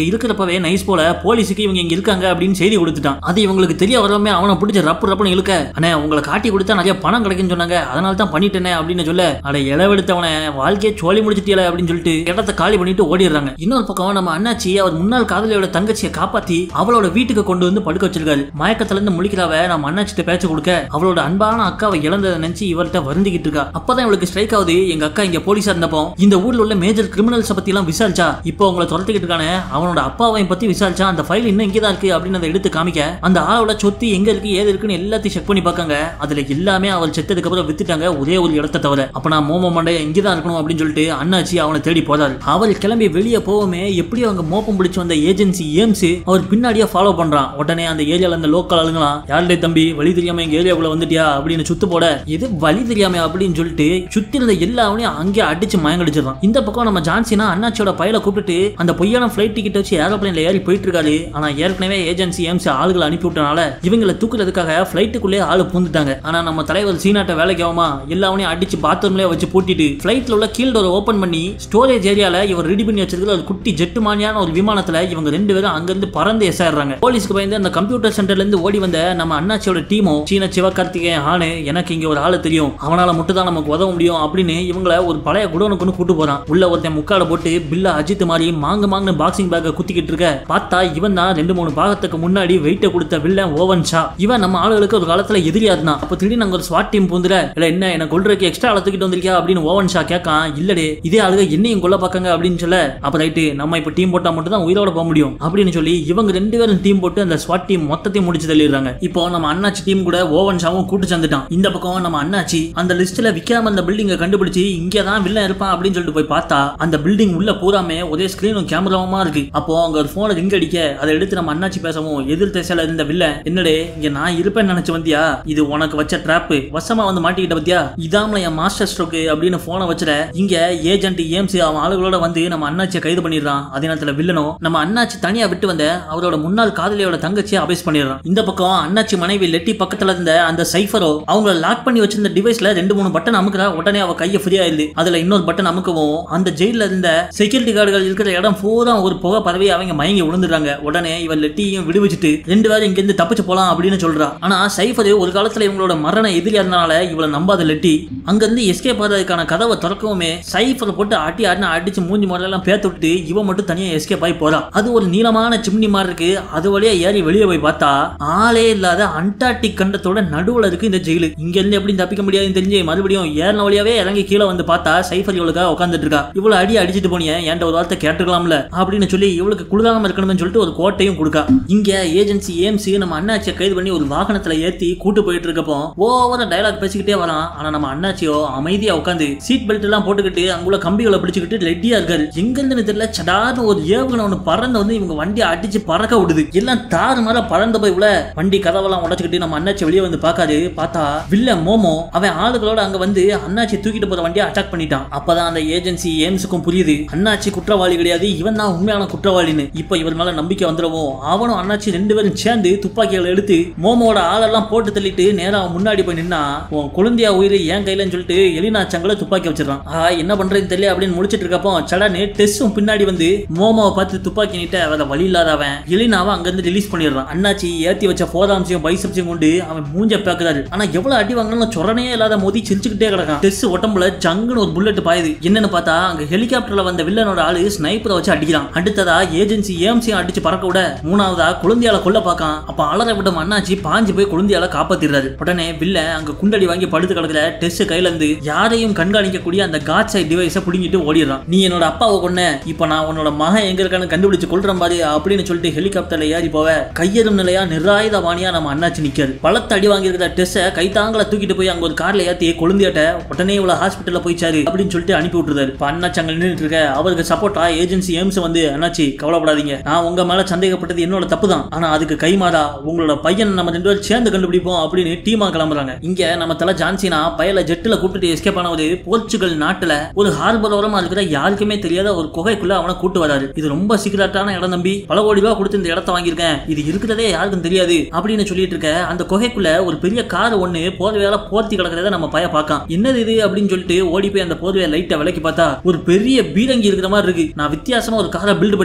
இருக்கிறப்பவே நைஸ் போல போலீஸுக்கு இவங்க இங்க இருக்காங்க அப்படின்னு செய்தி கொடுத்துட்டான் அது இவங்களுக்கு தெரிய வரவே அவனை பிடிச்ச ரப்பு ரப்புன்னு இழுக்க அண்ணே உங்களை காட்டி கொடுத்தா நிறைய பணம் கிடைக்குன்னு சொன்னாங்க அதனால தான் பண்ணிட்டேனே அப்படின்னு சொல்ல அட இளவெடுத்தவனை வாழ்க்கையை சோழி முடிச்சிட்டியல அப்படின்னு சொல்லிட்டு இடத்த காலி பண்ணிட்டு ஓடிடுறாங்க இன்னொரு பக்கம் நம்ம அண்ணாச்சி அவர் முன்னாள் காதலியோட தங்கச்சியை காப்பாத்தி அவளோட வீட்டுக்கு கொண்டு வந்து படுக்க வச்சிருக்காரு மயக்கத்துல இருந்து முழிக்கிறாவ நம்ம அண்ணாச்சிட்ட பேச்சு கொடுக்க அவளோட அன்பான அக்காவை இழந்ததை நினைச்சு இவர்கிட்ட வருந்திக்கிட்டு இருக்கா அப்பதான் இவளுக்கு ஸ்ட்ரைக் ஆகுது எங்க அக்கா இங்க போலீஸா இருந்தப்போ இந்த ஊர்ல உள்ள மேஜர் கிரிமினல்ஸ் பத்தி எல்லாம் விசாரிச்சா இப்போ உங்களை துரத்திக்கிட்டு இருக்கானே அவனோட அப்பாவையும் பத்தி விசாரிச்சா அந்த ஃபைல் இன்னும் இங்கே தான் இருக்கு அப்படின்னு அதை எடுத்து காமிக்க அந்த ஆளோட சொத்து எங்க இருக்கு ஏது இருக்குன்னு எல்லாத்தையும் செக் பண்ணி பார்க்காங்க அதுல எல்லாமே அவர் செத்ததுக்கு அப்புறம் வித்துட்டாங்க ஒரே ஒரு இடத்த தவிர அப்ப நான் மோமோ மண்டைய இங்கே தான் இருக்கணும் அப்படின்னு சொல்லிட்டு அண்ணாச்சி அவனை தேடி போறாரு அவர் கிளம்பி வெளியே போகவே எப்படி அவங்க மோப்பம் பிடிச்சு வந்த ஏஜென்சி ஏம்ஸ் அவர் பின்னாடியே ஃபாலோ பண்றான் உடனே அந்த ஏரியால அந்த லோக்கல் ஆளுங்களாம் யாருடைய தம்பி வழி தெரியாம எங்க ஏரியாக்குள்ள வந்துட்டியா அப்படின்னு சுத்து போட இது வழி தெரியாம அப்படின்னு சொல்லிட்டு சுத்தி இருந்த எல்லாவனையும் அங்கே அடிச்சு மயங்கடிச்சிடறான் இந்த பக்கம் நம்ம ஜான்சினா அண்ணாச்சியோட பையில கூப்பிட்டு அந்த பொய்யான ஃபிளைட் டிக்கெட் வச்சு ஏரோப்ளைன்ல ஏறி போயிட்டு இருக்காரு ஆனா ஏற்கனவே ஏஜென்சி ஏம்ஸ் ஆளுகளை அனுப்பி விட்டனால இவங்களை தூக்குறதுக்காக ஃபிளைட்டுக்குள்ளே ஆளு பூந்துட்டாங்க ஆனா நம்ம தலைவர் சீனாட்ட வேலைக்கு ஆகுமா எல்லாவனையும் அடிச்சு பாத்ரூம்லயே வச்சு பூட்டிட்டு ஃபிளைட்ல உள்ள கீழ் டோர் ஓபன் பண்ணி ஸ்டோரேஜ் ஏரியால இவர் ரெடி பண்ணி வச்சிருக்கிற ஒரு குட்டி ஜெட்டு மாதிரியான ஒரு விமானத்துல இவங்க ரெண்டு பேரும் அங்கிருந்து பறந்து எசாடுறாங்க போலீஸ்க்கு பயந்து அந்த கம்ப்யூட்டர் சென்டர்ல இருந்து ஓடி வந்த நம்ம அண்ணாச்சியோட டீமோ சீன சிவகார்த்திகேயன் ஆணு எனக்கு இங்க ஒரு ஆளு தெரியும் அவனால மட்டும் தான் நமக்கு உதவ முடியும் அப்படின்னு இவங்கள ஒரு பழைய குடோனுக்கு கூட்டு போறான் உள்ள ஒருத்தன் முக்கால போட்டு பில்ல அஜித் மாதிரி மாங்கு மாங்கு பாக்ஸிங் பேக்க குத்திக்கிட்டு இருக்க பார்த்தா இவன் தான் ரெண்டு மூணு பாகத்துக்கு முன்னாடி வெயிட்ட கொடுத்த வில்லன் ஓவன் ஷா இவன் நம்ம ஆளுகளுக்கு ஒரு காலத்துல எதிரியா இருந்தான் அப்ப திடீர்னு அங்க ஒரு ஸ்வாட் டீம் பூந்துல இல்ல என்ன என்ன கொல்றதுக்கு எக்ஸ்ட்ரா அளத்துக்கிட்டு வந்திருக்கியா அப்படின்னு ஓவன் ஷா கேட்கான் இல்லடே இதே ஆளுக என்னையும் கொல்ல பாக்காங்க அப்படின்னு சொல்ல அப்ப ரைட்டு நம்ம இப்ப டீம் போட்டா மட்டும் தான் உயிரோட போக முடியும் அப்படின்னு சொல்லி இவங்க ரெண்டு பேரும் டீம் போட்டு அந்த ஸ்வாட் டீம் மொத்தத்தையும் முடிச்சு தள்ளிடுறாங்க இப்போ நம்ம அண்ணாச்சி டீம் கூட ஓவன் ஷாவும் கூட்டு சேர்ந்துட்டான் இந்த பக்கம் நம்ம அண்ணாச்சி அந்த லிஸ்ட்ல விக்காம அந்த பில்டிங்கை கண்டுபிடிச்சு இங்கே தான் வில்லன் இருப்பான் அப்படின்னு சொல்லிட்டு போய் பார்த்தா அந்த பில்டிங் உள்ள பூராமே ஒரே ஸ்கிரீனும் கேமராவுமா இருக்கு அப்போ அங்க ஒரு போனை ரிங் அடிக்க அதை எடுத்து நம்ம அண்ணாச்சி பேசவும் எதிர் திசையில இருந்த வில்லன் என்னடே இங்க நான் இருப்பேன்னு நினைச்சு வந்தியா இது உனக்கு வச்ச ட்ராப் வசமா வந்து மாட்டிக்கிட்ட பத்தியா இதாம்ல என் மாஸ்டர் ஸ்ட்ரோக்கு அப்படின்னு போனை வச்சுட இங்க ஏஜென்ட் ஏம்ஸ் அவன் ஆளுகளோட வந்து நம்ம அண்ணாச்சியை கைது பண்ணிடுறான் அதே நேரத்துல வில்லனும் நம்ம அண்ணாச்சி தனியா விட்டு வந்த அவரோட முன்னாள் காதலியோட தங்கச்சியை அபேஸ் பண்ணிடுறான் இந்த பக்கம் அண்ணாச்சி மனைவி லெட்டி பக்கத்துல இருந்த அந்த சைஃபரோ அவங்கள லாக் பண்ணி வச்சிருந்த டிவைஸ்ல ரெண்டு மூணு பட்டன் அமுக்குறா உடனே அவ கையை ஃப்ரீயா இருந்து அதுல இன்னொரு பட்டன் அமுக்கவும் அந்த ஜெயில இருந்த செக்யூரிட்டி கார்டுகள் இருக்கிற இடம் பூரா ஒரு புகை பரவி அவங்க மயங்கி விழுந்துடுறாங்க உடனே இவன் லெட்டியும் விடுவிச்சுட்டு ரெண்டு பேரும் இங்க இருந்து தப்பிச்சு போலாம் அப்படின்னு சொல்றா ஆனா சைஃபர் ஒரு காலத்துல இவங்களோட மரண எதிரியா இருந்தனால இவளை நம்பாத லெட்டி அங்க இருந்து எஸ்கேப் ஆகிறதுக்கான கதவை திறக்கவுமே சைஃபரை போட்டு ஆட்டி ஆடினா அடிச்சு மூஞ்சி முறையெல்லாம் பேத்து விட்டு இவன் மட்டும் தனியா எஸ்கேப் ஆகி போறா அது ஒரு நீளமான சிம்னி மாதிரி இருக்கு அது வழியா ஏறி வெளியே போய் பார்த்தா ஆளே இல்லாத அண்டார்டிக் கண்டத்தோட நடுவுல இருக்கு இந்த ஜெயிலு இங்க இருந்து எப்படி தப்பிக்க முடியாதுன்னு தெரிஞ்சு மறுபடியும் ஏறின வழியாவே இறங்கி கீழே வந்து பார்த்தா சைஃபர் இவளுக்காக உட்காந்துட்டு இருக்கா இவ்வளவு அடி அடிச்சிட்டு போனிய என்கிட்ட ஒரு வார்த்தை கேட்டுக்கலாம்ல அப்படின்னு சொல்லி இவளுக்கு குளிராம இருக்கணும்னு சொல்லிட்டு ஒரு கோட்டையும் கொடுக்கா இங்க ஏஜென்சி ஏம்சி நம்ம அண்ணாச்சியை கைது பண்ணி ஒரு வாகனத்துல ஏத்தி கூட்டு போயிட்டு இருக்கப்போ ஓவர டயலாக் பேசிக்கிட்டே வரான் ஆனா நம்ம அண்ணாச்சியோ அமைதியா உட்காந்து சீட் பெல்ட் எல்லாம் போட்டுக்கிட்டு அங்குள்ள கம்பிகளை பிடிச்சுக்கிட்டு ரெட்டியா இருக்காரு எங்க இருந்துன்னு தெரியல சடார்னு ஒரு ஏவுகணை ஒன்று பறந்து வந்து இவங்க வண்டி அடிச்சு பறக்க விடுது எல்லாம் தாறு மேல பறந்து போய் உள்ள வண்டி கதவெல்லாம் உடச்சுக்கிட்டு நம்ம அண்ணாச்சி வெளியே வந்து பார்க்காரு பார்த்தா வில்ல மோமோ அவன் ஆளுகளோட அங்க வந்து அண்ணாச்சி தூக்கிட்டு போற வண்டியை அட்டாக் பண்ணிட்டான் அப்பதான் அந்த ஏஜென்சி ஏம்ஸுக்கும் புரியுது அண்ணாச்சி குற்றவாளி கிடையாது இவன் தான் உண்மையான குற்றவாளின்னு இப்ப இவர் மேல நம்பிக்கை வந்துடவும் அவனும் அண்ணாச்சி ரெண்டு பேரும் சேர்ந்து துப்பாக்கிகளை எடுத்து மோமோட ஆளெல்லாம் போட்டு தள்ளிட்டு நேரா அவன் முன்னாடி போய் நின்னா உன் குழந்தையா உயிர் ஏன் கையிலன்னு சொல்லிட்டு எலினா சங்கல துப்பாக்கி வச்சிடறான் ஆ என்ன பண்றதுன்னு தெரியல அப்படின்னு முடிச்சிட்டு இருக்கப்போ சடனே டெஸ்ஸும் பின்னாடி வந்து மோமோவை பார்த்து துப்பாக்கி நீட்ட வேற வழி இல்லாதவன் எலினாவை அங்கிருந்து ரிலீஸ் பண்ணிடுறான் அண்ணாச்சி ஏத்தி வச்ச போதாம்சையும் பைசப்ஸையும் கொண்டு அவன் மூஞ்ச பேக்குறாரு ஆனா எவ்வளவு அடி வாங்கினாலும் சொரணே இல்லாத மோதி சிரிச்சுக்கிட்டே கிடக்கான் டெஸ் உடம்புல ஜங்குன்னு ஒரு புல்லட் பாயுது என்னன்னு பார்த்தா அங்க ஹெலிகாப்டர்ல வந்த வில்லனோட ஆளு ஸ்னைப்பரை வச்சு அடிக்கிறான் அடுத்ததா ஏஜென்சி ஏஎம்சியும் அடிச்சு பறக்க விட மூணாவதா குழந்தையால கொல்ல பார்க்கான் அப்ப அலற விட்ட அண்ணாச்சி பாஞ்சு போய் குழந்தையால காப்பாத்திடுறாரு உடனே வில்ல அங்க குண்டடி வாங்கி படுத்து கிடக்குற டெஸ்ட் கையில இருந்து யாரையும் கண்காணிக்கக்கூடிய அந்த காட் சைட் டிவைஸை புடிங்கிட்டு ஓடிடுறான் நீ என்னோட அப்பாவை கொன்ன இப்ப நான் உன்னோட மகன் எங்க இருக்கான்னு கண்டுபிடிச்சு கொள்றேன் பாரு அப்படின்னு சொல்லிட்டு ஹெலிகாப்டர்ல ஏறி போவ கையெறும் நிலையா நிராயுத வாணியா நம்ம அண்ணாச்சி நிக்காரு பழத்த அடி வாங்கியிருக்கிற டெஸ்ஸை கைத்தாங்கள தூக்கிட்டு போய் அங்க ஒரு கார்ல ஏத்தி கொழுந்தியாட்ட உடனே இவ்வளவு ஹாஸ்பிட்டல்ல போய்ச்சாரு அப்படின்னு சொல்லிட்டு அனுப்பி விட்டுருந்தாரு இப்ப அண்ணாச்சி அங்க நின்றுட்டு இருக்க அவருக்கு சப்போர்ட்டா ஏஜென்சி எய்ம்ஸ் வந்து அண்ணாச்சி கவலைப்படாதீங்க நான் உங்க மேல சந்தேகப்பட்டது என்னோட தப்பு தான் ஆனா அதுக்கு கைமாறா உங்களோட பையன் நம்ம ரெண்டு பேரும் சேர்ந்து கண்டுபிடிப்போம் அப்படின்னு டீமா கிளம்புறாங்க இங்க நம்ம தலை ஜான்சினா பயல ஜெட்டுல கூப்பிட்டு எஸ்கேப் ஆனவர் போர்ச்சுகல் நாட்டுல ஒரு ஹார்பர் ஓரமா இருக்கிற யாருக்குமே தெரியாத ஒரு குகைக்குள்ள அவனை கூட்டு வராரு இது ரொம்ப சீக்கிரட்டான இடம் நம்பி பல கோடி ரூபாய் கொடுத்து இந்த இடத்த வாங்கியிருக்கேன் இது இருக்கிறதே யாருக்கும் தெரியாது அப்படின்னு சொல்லிட்டு இருக்க அந்த குகைக்குள்ள ஒரு பெரிய கார் ஒண்ணு போர்வையால போர்த்தி கிடக்கிறத நம்ம பய பார்க்கலாம் என்னது இது அப்படின்னு சொல்லிட்டு ஓடி போய் அந்த போர்வையை லைட்டை விலக்கி பார்த்தா ஒரு பெரிய பீரங்கி இருக்கிற மாதிரி இருக்கு நான் வித்தியாசமா ஒரு காரை பில்ட் பண்ணியிருக்கேன்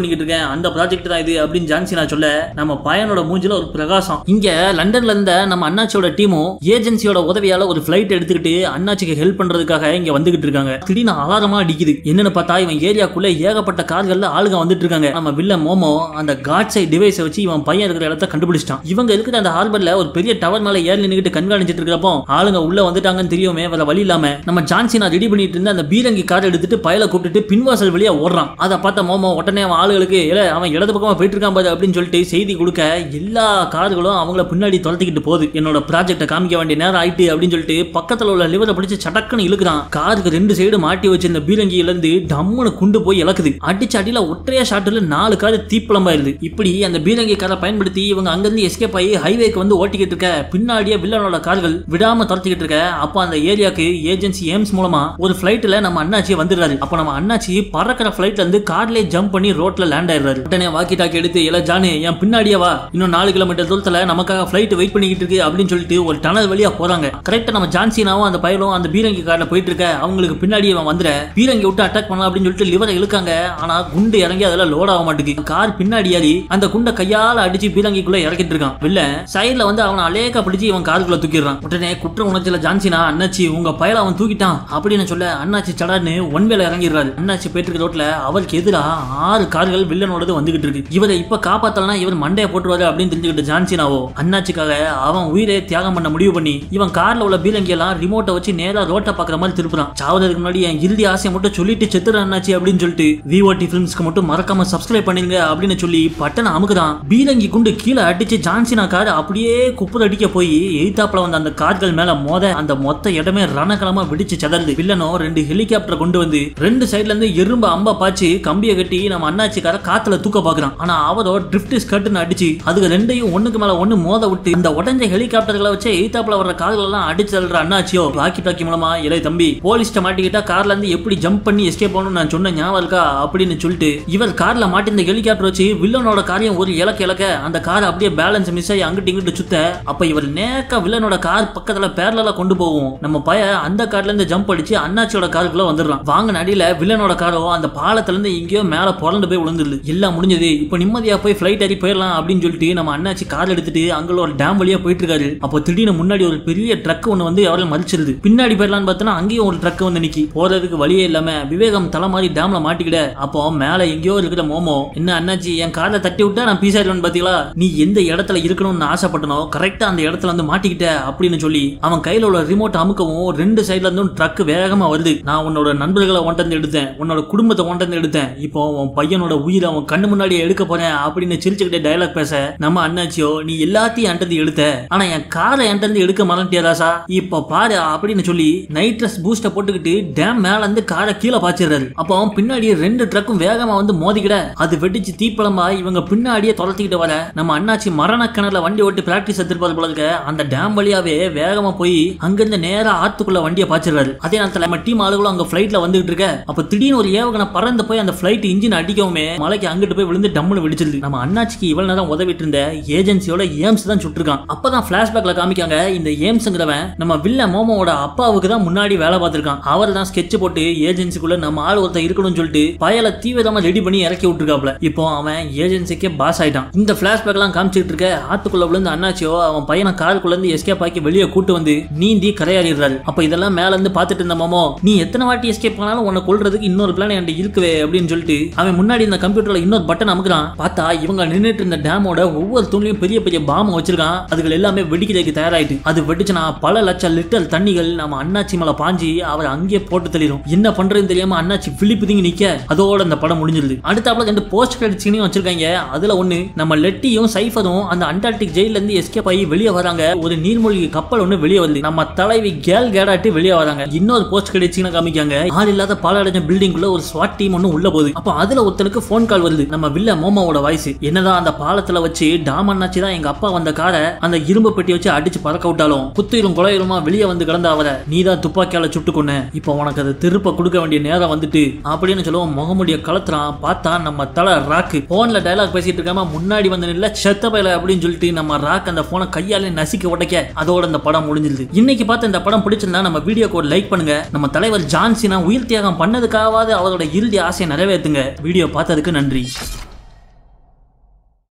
பண்ணிக்கிட்டு இருக்கேன் அந்த ப்ராஜெக்ட் தான் இது அப்படின்னு ஜான்சினா சொல்ல நம்ம பையனோட மூஞ்சில ஒரு பிரகாசம் இங்க லண்டன்ல இருந்த நம்ம அண்ணாச்சியோட டீமும் ஏஜென்சியோட உதவியால ஒரு ஃபிளைட் எடுத்துக்கிட்டு அண்ணாச்சிக்கு ஹெல்ப் பண்றதுக்காக இங்க வந்துகிட்டு இருக்காங்க திடீர்னு அலாரமா அடிக்குது என்னன்னு பார்த்தா இவன் ஏரியாக்குள்ள ஏகப்பட்ட கார்கள்ல ஆளுங்க வந்துட்டு இருக்காங்க நம்ம வில்ல மோமோ அந்த காட்ஸை டிவைஸை வச்சு இவன் பையன் இருக்கிற இடத்த கண்டுபிடிச்சிட்டான் இவங்க இருக்கிற அந்த ஹார்பர்ல ஒரு பெரிய டவர் மேல ஏறி நின்னுகிட்டு கண்காணிச்சிட்டு இருக்கிறப்போ ஆளுங்க உள்ள வந்துட்டாங்கன்னு தெரியுமே வேற வழி இல்லாம நம்ம ஜான்சினா ரெடி பண்ணிட்டு இருந்த அந்த பீரங்கி கார் எடுத்துட்டு பயல கூப்பிட்டுட்டு பின்வாசல் வழியா ஓடுறான் அதை பார்த்த மோமோ உடனே அவன் ஆளுகளுக்கு இல்ல அவன் இடது பக்கமா போயிட்டு இருக்கான் பாரு அப்படின்னு சொல்லிட்டு செய்தி கொடுக்க எல்லா கார்களும் அவங்கள பின்னாடி துரத்திக்கிட்டு போகுது என்னோட ப்ராஜெக்ட்டை காமிக்க வேண்டிய நேரம் ஆயிட்டு அப்படின்னு சொல்லிட்டு பக்கத்துல உள்ள லிவரை பிடிச்சு சடக்குன்னு இழுக்கிறான் காருக்கு ரெண்டு சைடு மாட்டி வச்சிருந்த பீரங்கியில இருந்து டம்முன்னு குண்டு போய் இழக்குது அடிச்ச அடியில ஒற்றைய ஷாட்டுல நாலு கார் தீப்பளமாயிருது இப்படி அந்த பீரங்கி காரை பயன்படுத்தி இவங்க அங்கிருந்து எஸ்கேப் ஆகி ஹைவேக்கு வந்து ஓட்டிக்கிட்டு இருக்க பின்னாடியே வில்லனோட கார்கள் விடாம துரத்திக்கிட்டு இருக்க அப்போ அந்த ஏரியாக்கு ஏஜென்சி ஏம்ஸ் மூலமா ஒரு ஃபிளைட்ல நம்ம அண்ணாச்சி வந்துடுறாரு அப்போ நம்ம அண்ணாச்சி பறக்கிற ஃபிளைட்ல இருந்து கார்லயே ஜம்ப் பண்ணி ரோட்ல லேண்ட் ஆயிடுறாரு உடனே வாக்கி டாக்கி எடுத்து எல்லாம் ஜானு என் பின்னாடியே வா இன்னும் நாலு கிலோமீட்டர் தூரத்துல நமக்காக ஃபிளைட் வெயிட் பண்ணிக்கிட்டு இருக்கு அப்படின்னு சொல்லிட்டு ஒரு டனல் வழியா போறாங்க கரெக்டா நம்ம ஜான்சினாவும் அந்த பயலும் அந்த பீரங்கி கார்ல போயிட்டு இருக்க அவங்களுக்கு பின்னாடி அவன் வந்துற பீரங்கி விட்டு அட்டாக் பண்ணலாம் அப்படின்னு சொல்லிட்டு லிவரை இழுக்காங்க ஆனா குண்டு இறங்கி அதெல்லாம் லோட் ஆக மாட்டேங்குது கார் பின்னாடி ஏறி அந்த குண்டை கையால அடிச்சு பீரங்கிக்குள்ள இறக்கிட்டு இருக்கான் வெளில சைடுல வந்து அவனை அலேக்கா பிடிச்சு இவன் காருக்குள்ள தூக்கிடுறான் உடனே குற்ற உணர்ச்சியில ஜான்சினா அண்ணாச்சி உங்க பயல அவன் தூக்கிட்டான் அப்படின்னு சொல்ல அண்ணாச்சி சடான்னு ஒன் வேல இறங்கிடுறாரு அண்ணாச்சி போயிட்டு இருக்க ரோட்ல அவருக்கு எதிரா ஆறு கார்கள் வில்லனோடது வந்துகிட்டு இருக்கு இவரை இப்ப காப்பாத்தலனா இவர் மண்டையை போட்டுருவாரு அப்படின்னு தெரிஞ்சுக்கிட்டு ஜான்சினாவோ அண்ணாச்சிக்காக அவன் உயிரை தியாகம் பண்ண முடிவு பண்ணி இவன் கார்ல உள்ள பீரங்கி எல்லாம் ரிமோட்டை வச்சு நேரா ரோட்டை பாக்குற மாதிரி திருப்புறான் சாவதற்கு முன்னாடி என் இறுதி ஆசையை மட்டும் சொல்லிட்டு செத்துற அண்ணாச்சி அப்படின்னு சொல்லிட்டு விஓடி ஃபிலிம்ஸ்க்கு மட்டும் மறக்காம சப்ஸ்கிரைப் பண்ணுங்க அப்படின்னு சொல்லி பட்டனை அமுக்குறான் பீரங்கி குண்டு கீழே அடிச்சு ஜான்சினா கார் அப்படியே குப்புற அடிக்க போய் எய்தாப்புல வந்த அந்த கார்கள் மேல மோத அந்த மொத்த இடமே ரணகலமா வெடிச்சு செதறுது வில்லனோ ரெண்டு ஹெலிகாப்டர் கொண்டு வந்து ரெண்டு சைடுல இருந்து எறும்பு அம்ப பாய்ச்சி கம்பியை கட்டி நம்ம அண்ணாச்சிக்கார காத்துல தூக்க பாக்குறான் ஆனா அவரோ ட்ரிஃப்ட் ஸ்கர்ட்னு அடிச்சு அதுக்கு ரெண்டையும் ஒண்ணுக்கு மேல ஒண்ணு மோத விட்டு இந்த உடஞ்ச ஹெலிகாப்டர்களை வச்சு எய்தாப்புல வர்ற கார்கள் எல்லாம் அடிச்சு தள்ளுற அண்ணாச்சியோ ராக்கி டாக்கி மூலமா இலை தம்பி போலீஸ்ட மாட்டிக்கிட்டா கார்ல இருந்து எப்படி ஜம்ப் பண்ணி எஸ்கேப் பண்ணணும் நான் சொன்ன ஞாபகம் இருக்கா அப்படின்னு சொல்லிட்டு இவர் கார்ல மாட்டிருந்த ஹெலிகாப்டர் வச்சு வில்லனோட காரையும் ஒரு இலக்க இலக்க அந்த கார் அப்படியே பேலன்ஸ் மிஸ் ஆகி அங்கிட்டு இங்கிட்டு சுத்த அப்ப இவர் நேக்கா வில்லனோட கார் பக்கத்துல பேரலா கொண்டு போவோம் நம்ம பய அந்த கார்ல இருந்து ஜம்ப் அடிச்சு அண்ணாச்சியோட காருக்குள்ள வந்துடுறான் வாங்க நடியில வில்லனோட காரோ அந்த பாலத்துல இருந்து எங்கேயோ மேல புரண்டு போய் விழுந்துருது எல்லாம் முடிஞ்சது இப்போ நிம்மதியா போய் ஃபிளைட் ஏறி போயிடலாம் அப்படின்னு சொல்லிட்டு நம்ம அண்ணாச்சி கார் எடுத்துட்டு அங்க ஒரு டேம் வழியா போயிட்டு இருக்காரு அப்போ திடீர்னு முன்னாடி ஒரு பெரிய ட்ரக் ஒன்று வந்து அவரை மறிச்சிருது பின்னாடி போயிடலான்னு பார்த்தோன்னா அங்கேயும் ஒரு ட்ரக் வந்து நிக்கி போறதுக்கு வழியே இல்லாம விவேகம் தலை மாதிரி டேம்ல மாட்டிக்கிட அப்போ மேல எங்கேயோ இருக்கிற மோமோ என்ன அண்ணாச்சி என் காரை தட்டி விட்டா நான் பீஸ் ஆயிடுவேன் பாத்தீங்களா நீ எந்த இடத்துல இருக்கணும்னு ஆசைப்பட்டனோ கரெக்டா அந்த இடத்துல வந்து மாட்டிக்கிட்ட அப்படின்னு சொல்லி அவன் கையில உள்ள ரிமோட் அமுக்கவும் ரெண்டு சைடுல இருந்தும் ட்ரக் வேகமா வருது நான் உன்னோட நண்பர்களை ஒண்டந்து எடுத்தேன் உன்னோட குடும்பத்தை ஒண்டந்து எடுத்தேன் இப்போ உன் பையனோட உயிரை அவன் கண்ணு முன்னாடியே எடுக்க போறேன் அப்படின்னு சிரிச்சுக்கிட்டே டயலாக் பேச நம்ம அண்ணாச்சியோ நீ எல்லாத்தையும் என்கிட்ட எடுத்த ஆனா என் காரை என்கிட்ட எடுக்க மறந்துட்டியா ராசா இப்போ பாரு அப்படின்னு சொல்லி நைட்ரஸ் பூஸ்ட போட்டுக்கிட்டு டேம் மேல இருந்து காரை கீழே பாய்ச்சிடுறாரு அப்போ அவன் பின்னாடி ரெண்டு ட்ரக்கும் வேகமா வந்து மோதிக்கிட அது வெடிச்சு தீப்பழமா இவங்க பின்னாடியே துரத்திக்கிட்டு வர நம்ம அண்ணாச்சி மரண கிணறுல வண்டி ஓட்டி பிராக்டிஸ் எடுத்துருப்பாரு போல இருக்க அந்த டேம் வழியாவே வேகமா போய் அங்கிருந்து நேரா ஆத்துக்குள்ள வண்டியை பாய்ச்சிடுறாரு அதே நேரத்துல நம்ம டீம் ஆளுகளும் அங்க பிளைட்ல வந்துகிட்டு இருக்க அப்ப திடீர்னு ஒரு ஏவகனை பறந்து போய் அந்த பிளைட் இன்ஜின் அடிக்கவுமே மலைக்கு அங்கிட்டு போய் விழுந்து டம்முன்னு வெடிச்சிருது நம்ம அண்ணாச்சிக்கு இவ்வளவு நேரம் உதவிட்டு இருந்த ஏஜென்சியோட ஏம்ஸ் தான் சுட்டிருக்கான் அப்பதான் பிளாஷ்பேக்ல காமிக்காங்க இந்த ஏம்ஸ்ங்கிறவன் நம்ம வில்ல மோமோவோட அப்பாவுக்கு தான் முன்னாடி வேலை பார்த்திருக்கான் அவர் தான் ஸ்கெட்ச் போட்டு ஏஜென்சிக்குள்ள நம்ம ஆள் ஒருத்தர் இருக்கணும்னு சொல்லிட்டு பயல தீவிரமா ரெடி பண்ணி இறக்கி விட்டுருக்காப்ல இப்போ அவன் ஏஜென்சிக்கே பாஸ் ஆயிட்டான் இந்த பிளாஷ்பேக் எல்லாம் காமிச்சிட்டு இருக்க ஆத்துக்குள்ள விழுந்து அண்ணாச்சியோ அவன் பையனை காருக்குள்ள இருந்து எஸ்கேப் ஆக்கி வெளியே கூட்டு வந்து நீந்தி கரையாடிடுறாரு அப்ப இதெல்லாம் மேல இருந்து பாத்துட்டு இருந்த மாமோ நீ எத்தனை வாட்டி எஸ்கேப் பண்ணாலும் உன்னை கொல்றதுக்கு இன்னொரு பிளான் என்கிட்ட இருக்குவே அப்படின்னு சொல்லிட்டு அவன் முன்னாடி இந்த கம்ப்யூட்டர்ல இன்னொரு பட்டன் அமுக்குறான் பார்த்தா இவங்க நின்னுட்டு இருந்த டேமோட ஒவ்வொரு தூண்லயும் பெரிய பெரிய பாம்பை வச்சிருக்கான் அதுகள் எல்லாமே வெடிக்கிறதுக்கு தயாராயிட்டு அது வெடிச்சுனா பல லட்சம் லிட்டர் தண்ணிகள் நம்ம அண்ணாச்சி மேல பாஞ்சி அவர் அங்கேயே போட்டு தள்ளிடும் என்ன பண்றதுன்னு தெரியாம அண்ணாச்சி பிலிப்பு திங்கி நிக்க அதோட அந்த படம் முடிஞ்சிருது அடுத்தாப்புல ரெண்டு போஸ்ட் கிரெடிட் சீனையும் வச்சிருக்காங்க அதுல ஒண்ணு நம்ம லெட்டியும் சைஃபரும் அந்த அண்டார்டிக் ஜெயில இருந்து எஸ்கேப் ஆகி வெளியே வராங்க ஒரு நீர்மூழ்கி கப்பல் ஒண்ணு வெளியே வருது நம்ம தலைவி கேல் கேடாட்டு வெளியே வராங்க இன்னொரு போஸ்ட் கிரெடிட் சீனை காமிக்காங்க ஆள் இல்லாத பாலடைஞ்ச பில்டிங்குள்ள ஒரு ஸ்வாட் டீம் ஒண்ணு உள்ள போகுது அப்போ அதுல ஒருத்தனுக்கு ஃபோன் கால் வருது நம்ம வில்ல மோமோவோட வாய்ஸ் என்னதான் அந்த பாலத்துல வச்சு டாம் அண்ணாச்சி தான் எங்க அப்பா வந்த காரை அந்த இரும்பு பெட்டி வச்சு அடிச்சு பறக்க விட்டாலும் குத்துயிரும் குலையுருமா வெளியே வந்து கிடந்த அவரை நீ தான் துப்பாக்கியால சுட்டு கொன்ன இப்போ உனக்கு அதை திருப்ப கொடுக்க வேண்டிய நேரம் வந்துட்டு அப்படின்னு சொல்லுவோம் முகமுடிய கலத்துறான் பார்த்தா நம்ம தலை ராக்கு போன்ல டயலாக் பேசிட்டு இருக்காம முன்னாடி வந்து நில்ல செத்த பயல அப்படின்னு சொல்லிட்டு நம்ம ராக் அந்த போனை கையாலே நசிக்க உடைக்க அதோட அந்த படம் முடிஞ்சிருது இன்னைக்கு பார்த்து இந்த படம் பிடிச்சிருந்தா நம்ம வீடியோக்கு ஒரு லைக் பண்ணுங்க நம்ம தலைவர் ஜான்சினா உயிர் தியாகம் பண்ணதுக்காவது அவரோட இறுதி ஆசையை நிறைவேற்றுங்க வீடியோ பார்த்ததுக்கு நன்றி